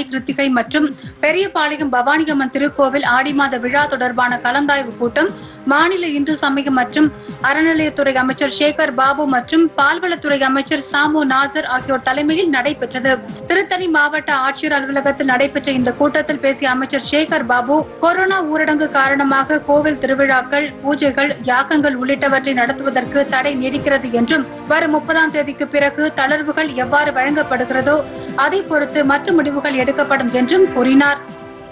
ஆடி கிருத்திகை மற்றும் பெரியபாளையம் பவானியம்மன் திருக்கோவில் ஆடி மாத விழா தொடர்பான கலந்தாய்வு கூட்டம் மாநில இந்து சமயம் மற்றும் அறநிலையத்துறை அமைச்சர் சேகர் பாபு மற்றும் பால்வளத்துறை அமைச்சர் சாமு நாசர் ஆகியோர் தலைமையில் நடைபெற்றது திருத்தணி மாவட்ட ஆட்சியர் அலுவலகத்தில் நடைபெற்ற இந்த கூட்டத்தில் பேசிய அமைச்சர் சேகர் பாபு கொரோனா ஊரடங்கு காரணமாக கோவில் திருவிழாக்கள் பூஜைகள் யாகங்கள் உள்ளிட்டவற்றை நடத்துவதற்கு தடை நீடிக்கிறது என்றும் வரும் முப்பதாம் தேதிக்கு பிறகு தளர்வுகள் எவ்வாறு வழங்கப்படுகிறதோ அதை பொறுத்து மற்ற முடிவுகள் எடுக்கப்படும் என்றும் கூறினார்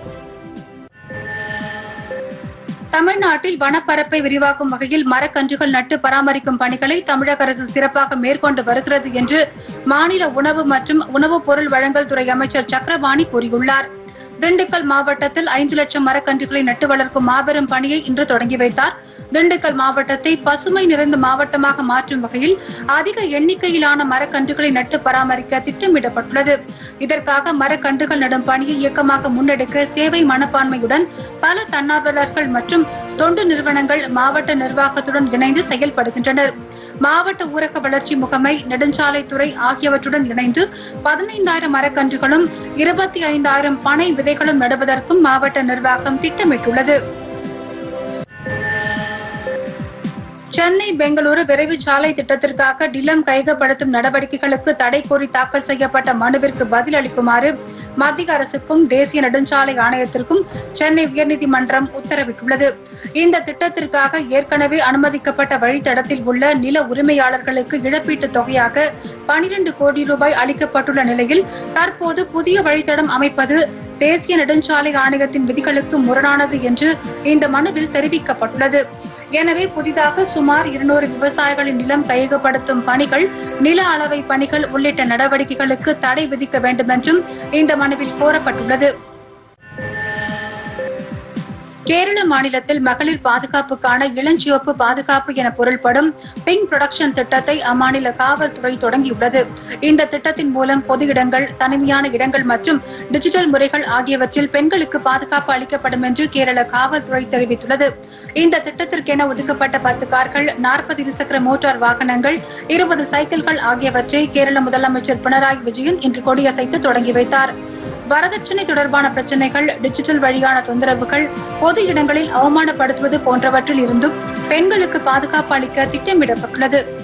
தமிழ்நாட்டில் வனப்பரப்பை விரிவாக்கும் வகையில் மரக்கன்றுகள் நட்டு பராமரிக்கும் பணிகளை தமிழக அரசு சிறப்பாக மேற்கொண்டு வருகிறது என்று மாநில உணவு மற்றும் உணவுப் பொருள் வழங்கல் துறை அமைச்சர் சக்கரபாணி கூறியுள்ளார் திண்டுக்கல் மாவட்டத்தில் ஐந்து லட்சம் மரக்கன்றுகளை நட்டு வளர்க்கும் மாபெரும் பணியை இன்று தொடங்கி வைத்தார் திண்டுக்கல் மாவட்டத்தை பசுமை நிறைந்த மாவட்டமாக மாற்றும் வகையில் அதிக எண்ணிக்கையிலான மரக்கன்றுகளை நட்டு பராமரிக்க திட்டமிடப்பட்டுள்ளது இதற்காக மரக்கன்றுகள் நடும் பணியை இயக்கமாக முன்னெடுக்க சேவை மனப்பான்மையுடன் பல தன்னார்வலர்கள் மற்றும் தொண்டு நிறுவனங்கள் மாவட்ட நிர்வாகத்துடன் இணைந்து செயல்படுகின்றனர் மாவட்ட ஊரக வளர்ச்சி முகமை நெடுஞ்சாலைத்துறை ஆகியவற்றுடன் இணைந்து பதினைந்தாயிரம் மரக்கன்றுகளும் இருபத்தி ஐந்தாயிரம் பனை விதைகளும் நடுவதற்கும் மாவட்ட நிர்வாகம் திட்டமிட்டுள்ளது சென்னை பெங்களூரு விரைவு சாலை திட்டத்திற்காக நிலம் கையகப்படுத்தும் நடவடிக்கைகளுக்கு தடை கோரி தாக்கல் செய்யப்பட்ட மனுவிற்கு பதில் அளிக்குமாறு மத்திய அரசுக்கும் தேசிய நெடுஞ்சாலை ஆணையத்திற்கும் சென்னை உயர்நீதிமன்றம் உத்தரவிட்டுள்ளது இந்த திட்டத்திற்காக ஏற்கனவே அனுமதிக்கப்பட்ட வழித்தடத்தில் உள்ள நில உரிமையாளர்களுக்கு இழப்பீட்டுத் தொகையாக பனிரெண்டு கோடி ரூபாய் அளிக்கப்பட்டுள்ள நிலையில் தற்போது புதிய வழித்தடம் அமைப்பது தேசிய நெடுஞ்சாலை ஆணையத்தின் விதிகளுக்கு முரணானது என்று இந்த மனுவில் தெரிவிக்கப்பட்டுள்ளது எனவே புதிதாக சுமார் இருநூறு விவசாயிகளின் நிலம் கையகப்படுத்தும் பணிகள் நில அளவை பணிகள் உள்ளிட்ட நடவடிக்கைகளுக்கு தடை விதிக்க வேண்டுமென்றும் இந்த மனுவில் கோரப்பட்டுள்ளது கேரள மாநிலத்தில் மகளிர் பாதுகாப்புக்கான இளஞ்சிவப்பு பாதுகாப்பு என பொருள்படும் பிங்க் புரொடக்ஷன் திட்டத்தை அம்மாநில காவல்துறை தொடங்கியுள்ளது இந்த திட்டத்தின் மூலம் பொது இடங்கள் தனிமையான இடங்கள் மற்றும் டிஜிட்டல் முறைகள் ஆகியவற்றில் பெண்களுக்கு பாதுகாப்பு அளிக்கப்படும் என்று கேரள காவல்துறை தெரிவித்துள்ளது இந்த திட்டத்திற்கென ஒதுக்கப்பட்ட பத்து கார்கள் நாற்பது இருசக்கர மோட்டார் வாகனங்கள் இருபது சைக்கிள்கள் ஆகியவற்றை கேரள முதலமைச்சர் பினராயி விஜயன் இன்று கொடியசைத்து தொடங்கி வைத்தார் வரதட்சணை தொடர்பான பிரச்சனைகள் டிஜிட்டல் வழியான தொந்தரவுகள் பொது இடங்களில் அவமானப்படுத்துவது போன்றவற்றில் இருந்தும் பெண்களுக்கு பாதுகாப்பு அளிக்க திட்டமிடப்பட்டுள்ளது